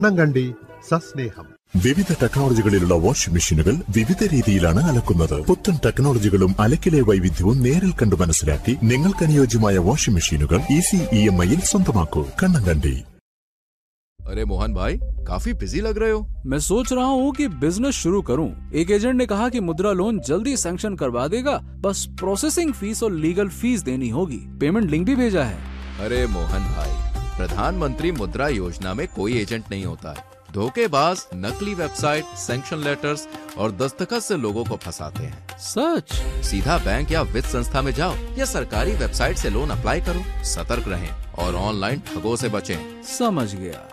കണ്ണങ്കണ്ടി സസ്നേഹം വിവിധ ടെക്നോളജികളിലുള്ള വാഷിംഗ് മെഷീനുകൾ വിവിധ രീതിയിലാണ് അലക്കുന്നത് പുത്തൻ ടെക്നോളജികളും അലക്കിലെ വൈവിധ്യവും നേരിൽ കണ്ടു മനസ്സിലാക്കി നിങ്ങൾക്ക് അനുയോജ്യമായ വാഷിംഗ് മെഷീനുകൾ ഈസി ഇ എം ഐയിൽ സ്വന്തമാക്കൂ കണ്ണങ്കണ്ടി अरे मोहन भाई काफी बिजी लग रहे हो मैं सोच रहा हूँ कि बिजनेस शुरू करूँ एक एजेंट ने कहा कि मुद्रा लोन जल्दी सैंक्शन करवा देगा बस प्रोसेसिंग फीस और लीगल फीस देनी होगी पेमेंट लिंक भी भेजा है अरे मोहन भाई प्रधानमंत्री मुद्रा योजना में कोई एजेंट नहीं होता है धोखेबाज नकली वेबसाइट सैंक्शन लेटर्स और दस्तखत से लोगों को फंसाते हैं सच सीधा बैंक या वित्त संस्था में जाओ या सरकारी वेबसाइट से लोन अप्लाई करो सतर्क रहें और ऑनलाइन ठगों से बचें समझ गया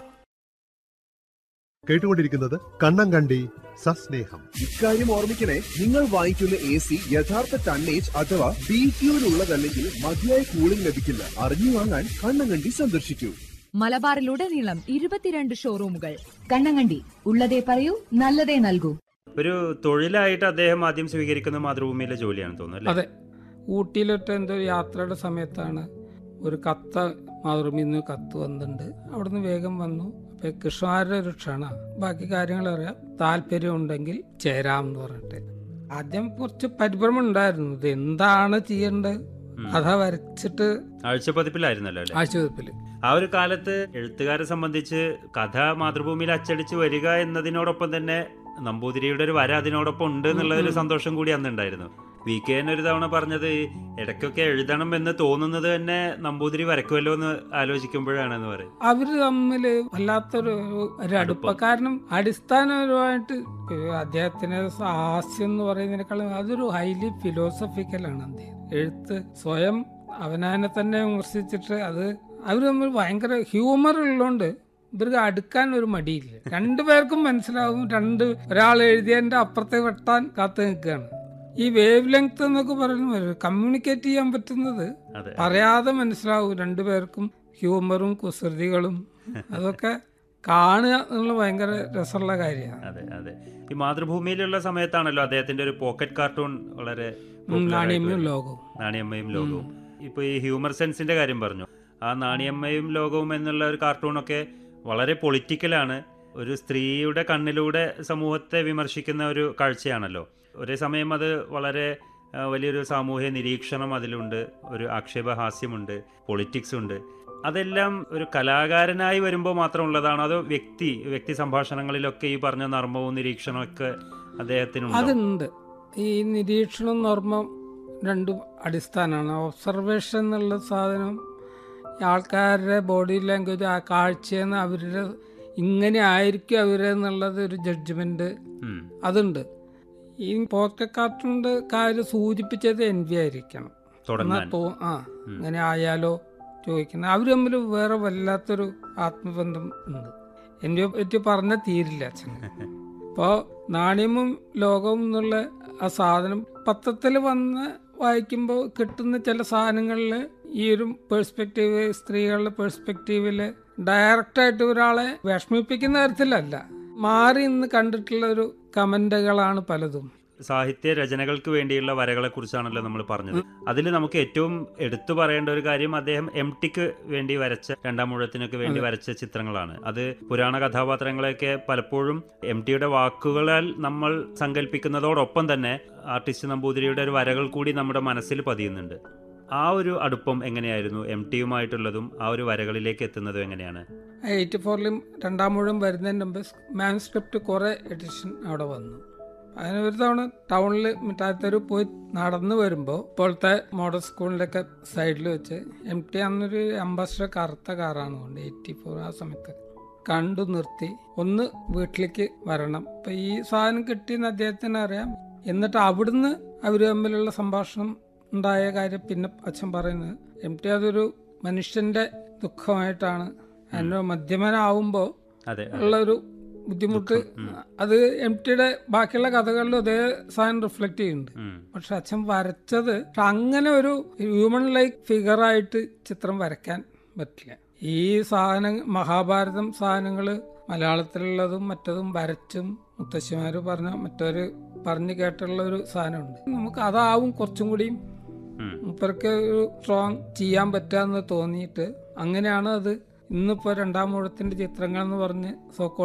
കേട്ടുകൊണ്ടിരിക്കുന്നത് കണ്ണങ്കണ്ടി സസ്നേഹം ഇക്കാര്യം ഓർമ്മിക്കണേ നിങ്ങൾ വാങ്ങിക്കുന്ന എ സി യഥാർത്ഥ ടണ്ണേജ് അഥവാ ബി ക്യൂവിനുള്ളതല്ലെങ്കിൽ മതിയായ കൂളിംഗ് ലഭിക്കില്ല അറിഞ്ഞു വാങ്ങാൻ കണ്ണങ്കണ്ടി സന്ദർശിക്കൂ മലബാറിലുടനീളം ഇരുപത്തിരണ്ട് ഷോറൂമുകൾ കണ്ണങ്ങണ്ടി ഉള്ളതേ പറയൂ നല്ലതേ നൽകൂ ഒരു തൊഴിലായിട്ട് അദ്ദേഹം ആദ്യം സ്വീകരിക്കുന്ന മാതൃഭൂമിയിലെ ജോലിയാണ് തോന്നുന്നു അല്ലേ അതെ ഊട്ടിയിലൊട്ട് എന്തോ യാത്രയുടെ സമയത്താണ് ഒരു കത്ത് മാതൃഭൂമിയിൽ നിന്ന് കത്ത് വന്നിട്ടുണ്ട് അവിടുന്ന് വേഗം വന്നു അപ്പൊ കൃഷ്ണമാരുടെ ഒരു ക്ഷണ ബാക്കി കാര്യങ്ങൾ അറിയാം താല്പര്യം ഉണ്ടെങ്കിൽ ചേരാം എന്ന് പറഞ്ഞിട്ട് ആദ്യം കുറച്ച് പരിഭ്രമം ഉണ്ടായിരുന്നു ഇത് എന്താണ് ചെയ്യേണ്ടത് കഥ വരച്ചിട്ട് ആഴ്ചപ്പതിപ്പിലായിരുന്നല്ലോ അല്ലേ ആശുപത്രിയിൽ ആ ഒരു കാലത്ത് എഴുത്തുകാരെ സംബന്ധിച്ച് കഥ മാതൃഭൂമിയിൽ അച്ചടിച്ച് വരിക എന്നതിനോടൊപ്പം തന്നെ നമ്പൂതിരിയുടെ ഒരു വര അതിനോടൊപ്പം ഉണ്ട് എന്നുള്ള ഒരു സന്തോഷം കൂടി അന്നുണ്ടായിരുന്നു വി കെ എൻ ഒരു തവണ പറഞ്ഞത് ഇടയ്ക്കൊക്കെ എഴുതണം എന്ന് തോന്നുന്നത് തന്നെ നമ്പൂതിരി വരക്കുമല്ലോ എന്ന് ആലോചിക്കുമ്പോഴാണെന്ന് പറയും അവര് തമ്മില് വല്ലാത്തൊരു ഒരു അടുപ്പ കാരണം അടിസ്ഥാനപരമായിട്ട് അദ്ദേഹത്തിന് ഹാസ്യം എന്ന് പറയുന്നതിനേക്കാളും അതൊരു ഹൈലി ഫിലോസഫിക്കലാണ് അദ്ദേഹം എഴുത്ത് സ്വയം അവനാനെ തന്നെ വിമർശിച്ചിട്ട് അത് അവർ തമ്മിൽ ഭയങ്കര ഹ്യൂമർ ഉള്ളതുകൊണ്ട് ഇവർക്ക് അടുക്കാൻ ഒരു മടിയില്ല രണ്ടുപേർക്കും മനസ്സിലാവും രണ്ട് ഒരാൾ എഴുതിയതിന്റെ അപ്പുറത്തെ വെട്ടാൻ കാത്തു നിൽക്കുകയാണ് ഈ വേവ് ലെങ്ത് എന്നൊക്കെ പറയുന്നത് കമ്മ്യൂണിക്കേറ്റ് ചെയ്യാൻ പറ്റുന്നത് അതെ പറയാതെ മനസ്സിലാവും രണ്ടുപേർക്കും ഹ്യൂമറും കുസൃതികളും അതൊക്കെ കാണുക എന്നുള്ള ഭയങ്കര രസമുള്ള കാര്യമാണ് അതെ അതെ ഈ മാതൃഭൂമിയിലുള്ള സമയത്താണല്ലോ അദ്ദേഹത്തിന്റെ ഒരു പോക്കറ്റ് കാർട്ടൂൺ വളരെ popular ആയിട്ട് നാണയമയും വരുന്നത്. ലോകവും നാണിയമ്മയും ലോകവും ഇപ്പൊ ഈ ഹ്യൂമർ സെൻസിന്റെ കാര്യം പറഞ്ഞു ആ നാണിയമ്മയും ലോകവും എന്നുള്ള ഒരു കാർട്ടൂണൊക്കെ വളരെ പൊളിറ്റിക്കലാണ് ഒരു സ്ത്രീയുടെ കണ്ണിലൂടെ സമൂഹത്തെ വിമർശിക്കുന്ന ഒരു കാഴ്ചയാണല്ലോ ഒരേ സമയം അത് വളരെ ആ, വലിയൊരു സാമൂഹ്യ നിരീക്ഷണം അതിലുണ്ട് ഒരു ആക്ഷേപഹാസ്യമുണ്ട് പൊളിറ്റിക്സ് ഉണ്ട് അതെല്ലാം ഒരു കലാകാരനായി വരുമ്പോൾ മാത്രം ഉള്ളതാണോ അതോ വ്യക്തി വ്യക്തി സംഭാഷണങ്ങളിലൊക്കെ ഈ പറഞ്ഞ നർമ്മവും നിരീക്ഷണവും ഒക്കെ അദ്ദേഹത്തിനുണ്ടോ അതുണ്ട് ഈ നിരീക്ഷണം നർമ്മം രണ്ടും അടിസ്ഥാനമാണ് ഒബ്സർവേഷൻ എന്നുള്ള സാധനം ഈ ആൾക്കാരുടെ ബോഡി ലാംഗ്വേജ് ആ കാഴ്ചയെന്ന് അവരുടെ ഇങ്ങനെ ആയിരിക്കും അവരെന്നുള്ളത് ഒരു ജഡ്ജ്മെന്റ് ഉം. അതുണ്ട് ഈ പോക്കറ്റ് കാർട്ടൂണിന്റെ കാര്യം സൂചിപ്പിച്ചത് എൻ വി ആയിരിക്കണം എന്നാ തുടങ്ങാൻ തോ ആ ഇങ്ങനെ ആയാലോ ചോദിക്കുന്നത് അവർ തമ്മിൽ വേറെ വല്ലാത്തൊരു ആത്മബന്ധം ഉണ്ട് എന്നെ പറ്റി പറഞ്ഞ തീരില്ല അച്ഛൻ അപ്പോൾ നാണയവും ലോകവും എന്നുള്ള ആ സാധനം പത്രത്തിൽ വന്ന് വായിക്കുമ്പോൾ കിട്ടുന്ന ചില സാധനങ്ങളിൽ ഈ ഒരു പേഴ്സ്പെക്റ്റീവ് സ്ത്രീകളുടെ പേഴ്സ്പെക്റ്റീവിൽ ഡയറക്റ്റായിട്ട് ഒരാളെ വിഷമിപ്പിക്കുന്ന തരത്തിലല്ല മാറി നിന്ന് കണ്ടിട്ടുള്ള ഒരു കമന്റുകളാണ് പലതും സാഹിത്യ രചനകൾക്ക് വേണ്ടിയുള്ള വരകളെ കുറിച്ചാണല്ലോ നമ്മൾ പറഞ്ഞത് അതിൽ നമുക്ക് ഏറ്റവും എടുത്തു പറയേണ്ട ഒരു കാര്യം അദ്ദേഹം എം ടിക്ക് വേണ്ടി വരച്ച രണ്ടാം മുഴത്തിനൊക്കെ വേണ്ടി വരച്ച ചിത്രങ്ങളാണ് അത് പുരാണ കഥാപാത്രങ്ങളെയൊക്കെ പലപ്പോഴും എം ടിയുടെ വാക്കുകളാൽ നമ്മൾ സങ്കല്പിക്കുന്നതോടൊപ്പം തന്നെ ആർട്ടിസ്റ്റ് നമ്പൂതിരിയുടെ ഒരു വരകൾ കൂടി നമ്മുടെ മനസ്സിൽ പതിയുന്നുണ്ട് ആ ഒരു അടുപ്പം എങ്ങനെയായിരുന്നു എം ടിയുമായിട്ടുള്ളതും ആ ഒരു വരകളിലേക്ക് എത്തുന്നതും എങ്ങനെയാണ് എയ്റ്റി ഫോറിലും രണ്ടാം മുഴുവൻ വരുന്നതിന് മുമ്പ് മാനുസ്ക്രിപ്റ്റ് കുറേ എഡിഷൻ അവിടെ വന്നു അതിന് ഒരു തവണ ടൗണിൽ മിഠായിത്തെരു പോയി നടന്നു വരുമ്പോൾ ഇപ്പോഴത്തെ മോഡൽ സ്കൂളിൻ്റെയൊക്കെ സൈഡിൽ വെച്ച് എം ടി അന്നൊരു അംബാസിഡർ കറുത്ത കാറാണ് കൊണ്ട് എയ്റ്റി ഫോർ ആ സമയത്ത് കണ്ടു നിർത്തി ഒന്ന് വീട്ടിലേക്ക് വരണം അപ്പം ഈ സാധനം കിട്ടിയെന്ന് അദ്ദേഹത്തിന് അറിയാം എന്നിട്ട് അവിടുന്ന് അവർ തമ്മിലുള്ള സംഭാഷണം ഉണ്ടായ കാര്യം പിന്നെ അച്ഛൻ പറയുന്നത് എം ടി അതൊരു മനുഷ്യന്റെ ദുഃഖമായിട്ടാണ് അതിന് മധ്യമനാവുമ്പോൾ അതെ ഉള്ള ഒരു ബുദ്ധിമുട്ട് അത് എം ടിയുടെ ബാക്കിയുള്ള കഥകളിലും അതേ സാധനം റിഫ്ലക്ട് ചെയ്യുന്നുണ്ട് ഉം. പക്ഷെ അച്ഛൻ വരച്ചത് പക്ഷെ അങ്ങനെ ഒരു ഹ്യൂമൻ ലൈക്ക് ഫിഗറായിട്ട് ചിത്രം വരയ്ക്കാൻ പറ്റില്ല ഈ സാധനം മഹാഭാരതം സാധനങ്ങൾ മലയാളത്തിലുള്ളതും മറ്റതും വരച്ചും മുത്തശ്ശിമാര് പറഞ്ഞ മറ്റൊരു പറഞ്ഞു കേട്ടുള്ള ഒരു സാധനമുണ്ട് നമുക്ക് അതാവും കുറച്ചും കൂടിയും ഉം. മൂപ്പർക്ക് ഒരു സ്ട്രോങ് ചെയ്യാൻ പറ്റാന്ന് തോന്നിയിട്ട് അങ്ങനെയാണ് അത് ഇന്നിപ്പോ രണ്ടാം മുഴത്തിന്റെ ചിത്രങ്ങൾ എന്ന് പറഞ്ഞ് സോക്കോ